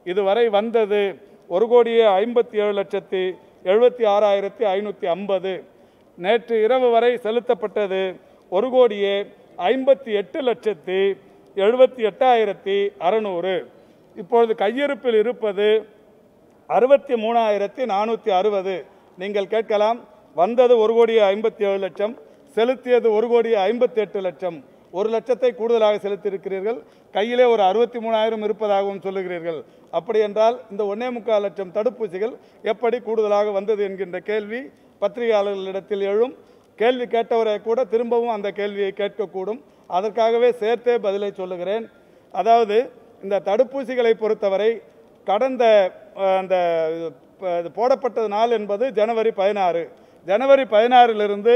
இதுவரை வந்தது ஒரு கோடியே ஐம்பத்தி ஏழு லட்சத்தி எழுபத்தி ஆறாயிரத்தி ஐநூற்றி ஐம்பது நேற்று இரவு வரை செலுத்தப்பட்டது ஒரு கோடியே ஐம்பத்தி எட்டு லட்சத்தி எழுபத்தி எட்டாயிரத்தி அறநூறு இப்பொழுது கையிருப்பில் இருப்பது அறுபத்தி மூணாயிரத்தி நானூற்றி அறுபது நீங்கள் கேட்கலாம் வந்தது ஒரு கோடியே ஐம்பத்தி ஏழு லட்சம் செலுத்தியது ஒரு கோடியே ஐம்பத்தி எட்டு லட்சம் ஒரு லட்சத்தை கூடுதலாக செலுத்தியிருக்கிறீர்கள் கையிலே ஒரு அறுபத்தி மூணாயிரம் இருப்பதாகவும் சொல்லுகிறீர்கள் அப்படி என்றால் இந்த ஒன்னே முக்கால் லட்சம் தடுப்பூசிகள் எப்படி கூடுதலாக வந்தது என்கின்ற கேள்வி பத்திரிகையாளர்களிடத்தில் எழும் கேள்வி கேட்டவரை கூட திரும்பவும் அந்த கேள்வியை கேட்கக்கூடும் அதற்காகவே சேர்த்தே பதிலை சொல்லுகிறேன் அதாவது இந்த தடுப்பூசிகளை பொறுத்தவரை கடந்த அஹ், அந்த ப- இது போடப்பட்டது நாள் என்பது ஜனவரி பதினாறு ஜனவரி பதினாறிலிருந்து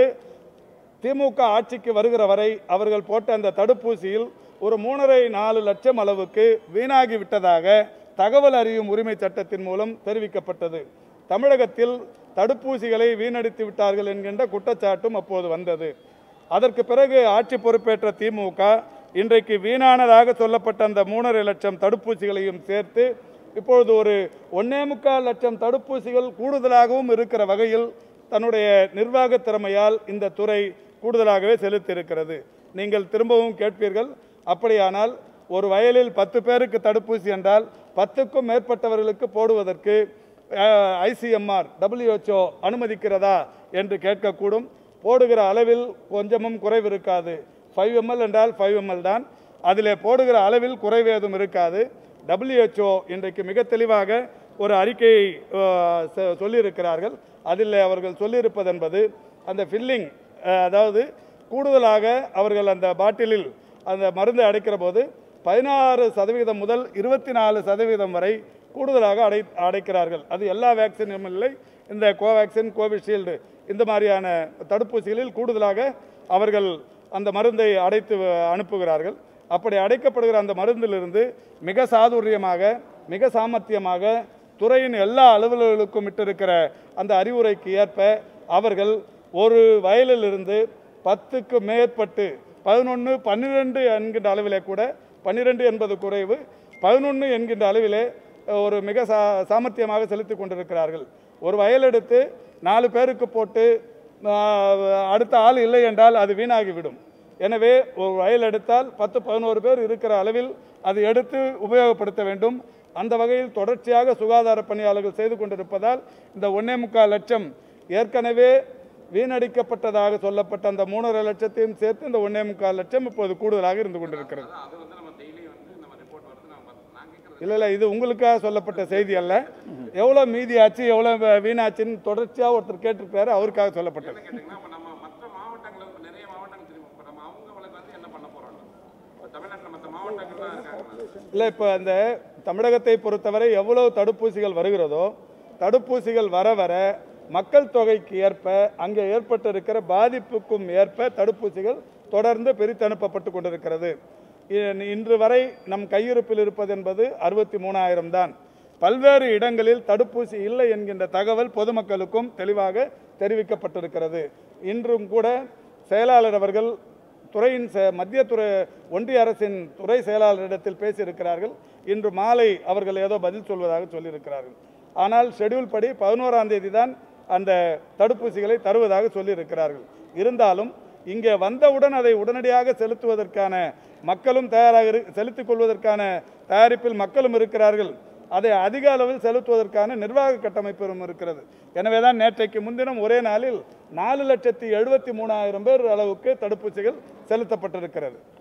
திமுக ஆட்சிக்கு வருகிற வரை அவர்கள் போட்ட அந்த தடுப்பூசியில் ஒரு மூணரை நாலு லட்சம் அளவுக்கு வீணாகி விட்டதாக தகவல் அறியும் உரிமை சட்டத்தின் மூலம் தெரிவிக்கப்பட்டது தமிழகத்தில் தடுப்பூசிகளை வீணடித்து விட்டார்கள் என்கின்ற குற்றச்சாட்டும் அப்போது வந்தது அதற்கு பிறகு ஆட்சி பொறுப்பேற்ற திமுக இன்றைக்கு வீணானதாக சொல்லப்பட்ட அந்த மூணரை லட்சம் தடுப்பூசிகளையும் சேர்த்து இப்பொழுது ஒரு ஒன்னே முக்கால் லட்சம் தடுப்பூசிகள் கூடுதலாகவும் இருக்கிற வகையில் தன்னுடைய நிர்வாக திறமையால் இந்த துறை கூடுதலாகவே செலுத்தியிருக்கிறது நீங்கள் திரும்பவும் கேட்பீர்கள் அப்படியானால் ஒரு வயலில் பத்து பேருக்கு தடுப்பூசி என்றால் பத்துக்கும் மேற்பட்டவர்களுக்கு போடுவதற்கு ஐசிஎம்ஆர் WHO அனுமதிக்கிறதா என்று கேட்கக்கூடும் போடுகிற அளவில் கொஞ்சமும் குறைவு இருக்காது ஃபைவ் எம்எல் என்றால் ஃபைவ் எம்எல் தான் அதில் போடுகிற அளவில் குறைவு ஏதும் இருக்காது WHO இன்றைக்கு மிக தெளிவாக ஒரு அறிக்கையை அஹ், சொ- சொல்லியிருக்கிறார்கள் அதில் அவர்கள் சொல்லியிருப்பது என்பது அந்த ஃபில்லிங் அதாவது கூடுதலாக அவர்கள் அந்த பாட்டிலில் அந்த மருந்தை அடைக்கிற போது பதினாறு சதவீதம் முதல் இருபத்தி நாலு சதவீதம் வரை கூடுதலாக அடை அடைக்கிறார்கள் அது எல்லா வேக்சினும் இல்லை இந்த கோவேக்சின் கோவிஷீல்டு இந்த மாதிரியான தடுப்பூசிகளில் கூடுதலாக அவர்கள் அந்த மருந்தை அடைத்து அனுப்புகிறார்கள் அப்படி அடைக்கப்படுகிற அந்த மருந்திலிருந்து மிக சாதுரியமாக மிக சாமர்த்தியமாக துறையின் எல்லா அலுவலர்களுக்கும் இட்டிருக்கிற அந்த அறிவுரைக்கு ஏற்ப அவர்கள் ஒரு வயலிலிருந்து பத்துக்கு மேற்பட்டு பதினொன்று பன்னிரெண்டு என்கின்ற அளவிலே கூட பன்னிரெண்டு என்பது குறைவு பதினொன்று என்கின்ற அளவிலே ஒரு மிக சா சாமர்த்தியமாக செலுத்தி கொண்டிருக்கிறார்கள் ஒரு வயல் எடுத்து நாலு பேருக்கு போட்டு ஆஹ், அடுத்த ஆள் இல்லை என்றால் அது வீணாகிவிடும் எனவே ஒரு வயல் எடுத்தால் பத்து பதினோரு பேர் இருக்கிற அளவில் அது எடுத்து உபயோகப்படுத்த வேண்டும் அந்த வகையில் தொடர்ச்சியாக சுகாதார பணியாளர்கள் செய்து கொண்டிருப்பதால் இந்த ஒன்னே முக்கால் லட்சம் ஏற்கனவே வீணடிக்கப்பட்டதாக சொல்லப்பட்ட அந்த மூணரை லட்சத்தையும் சேர்த்து இந்த ஒன்னே முக்கால் லட்சம் இப்போது கூடுதலாக இருந்து கொண்டிருக்கிறது அது வந்து நம்ம டெய்லி வந்து நம்ம ரிப்போர்ட் வருது நம்ம நான் கேட்கறது இல்லை இல்லை இது உங்களுக்காக சொல்லப்பட்ட செய்தி அல்ல எவ்வளோ மீதியாச்சு எவ்வளோ வீணாச்சுன்னு தொடர்ச்சியாக ஒருத்தர் கேட்டிருக்காரு அவருக்காக சொல்லப்பட்டது என்ன கேட்டிங்கன்னா இப்போ நம்ம மற்ற மாவட்டங்கள் இப்போ நிறைய மாவட்டங்கள் தெரியும் இப்போ நம்ம அவங்களுக்கு வந்து என்ன பண்ண போகிறோம் இப்போ தமிழ்நாட்டில் மற்ற மாவட்டங்கள்லாம் இருக்காங்க இல்லை இப்போ அந்த தமிழகத்தை பொறுத்தவரை எவ்வளவு தடுப்பூசிகள் வருகிறதோ தடுப்பூசிகள் வர வர மக்கள் தொகைக்கு ஏற்ப அங்கே ஏற்பட்டிருக்கிற பாதிப்புக்கும் ஏற்ப தடுப்பூசிகள் தொடர்ந்து பிரித்தனுப்பப்பட்டு கொண்டிருக்கிறது இ- இன்று வரை நம் கையிருப்பில் இருப்பது என்பது அறுபத்தி மூணாயிரம் தான் பல்வேறு இடங்களில் தடுப்பூசி இல்லை என்கின்ற தகவல் பொதுமக்களுக்கும் தெளிவாக தெரிவிக்கப்பட்டிருக்கிறது இன்றும் கூட செயலாளர் அவர்கள் துறையின் செ- மத்திய துறை ஒன்றிய அரசின் துறை செயலாளரிடத்தில் பேசியிருக்கிறார்கள் இன்று மாலை அவர்கள் ஏதோ பதில் சொல்வதாக சொல்லியிருக்கிறார்கள் ஆனால் ஷெட்யூல் படி பதினோராம் தேதி தான் அந்த தடுப்பூசிகளை தருவதாக சொல்லியிருக்கிறார்கள் இருந்தாலும் இங்கே வந்தவுடன் அதை உடனடியாக செலுத்துவதற்கான மக்களும் தயாராக இரு செலுத்திக் கொள்வதற்கான தயாரிப்பில் மக்களும் இருக்கிறார்கள் அதை அதிக அளவில் செலுத்துவதற்கான நிர்வாக கட்டமைப்பும் இருக்கிறது எனவே தான் நேற்றைக்கு முன்தினம் ஒரே நாளில் நாலு லட்சத்தி எழுபத்தி மூணாயிரம் பேர் அளவுக்கு தடுப்பூசிகள் செலுத்தப்பட்டிருக்கிறது